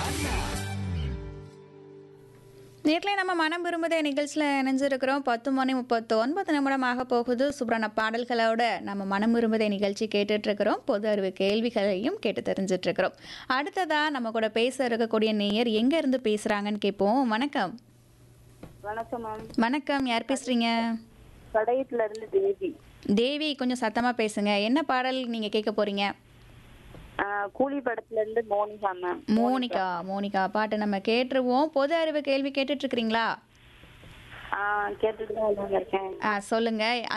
நேர்ல நம்ம மனம் விரும்புதே நிகழ்ச்சியில் இணைஞ்சிருக்கிறோம் பத்து மணி முப்பத்து ஒன்பது நிமிடம் ஆக போகுது சூப்பரான பாடல்களோட நம்ம மனம் விரும்புதே நிகழ்ச்சி கேட்டுட்டு இருக்கிறோம் பொது அறிவு கேள்விகளையும் கேட்டு தெரிஞ்சிட்டு இருக்கிறோம் அடுத்ததா நம்ம கூட பேச இருக்கக்கூடிய நேயர் எங்க இருந்து பேசுறாங்கன்னு கேட்போம் வணக்கம் வணக்கம் மேம் வணக்கம் யார் பேசுறீங்க கடையத்துல இருந்து தேவி தேவி கொஞ்சம் சத்தமா பேசுங்க என்ன பாடல் நீங்க கேட்க போறீங்க ஆஹ் கூலி படத்துல இருந்து மோனிகா மேம் மோனிகா மோனிகா பாட்டு நம்ம கேட்டுருவோம் பொது அறிவு கேள்வி கேட்டுட்டு இருக்கிறீங்களா ஆஹ் கேட்டுட்டு தான் இருக்கேன் ஆ சொல்லுங்க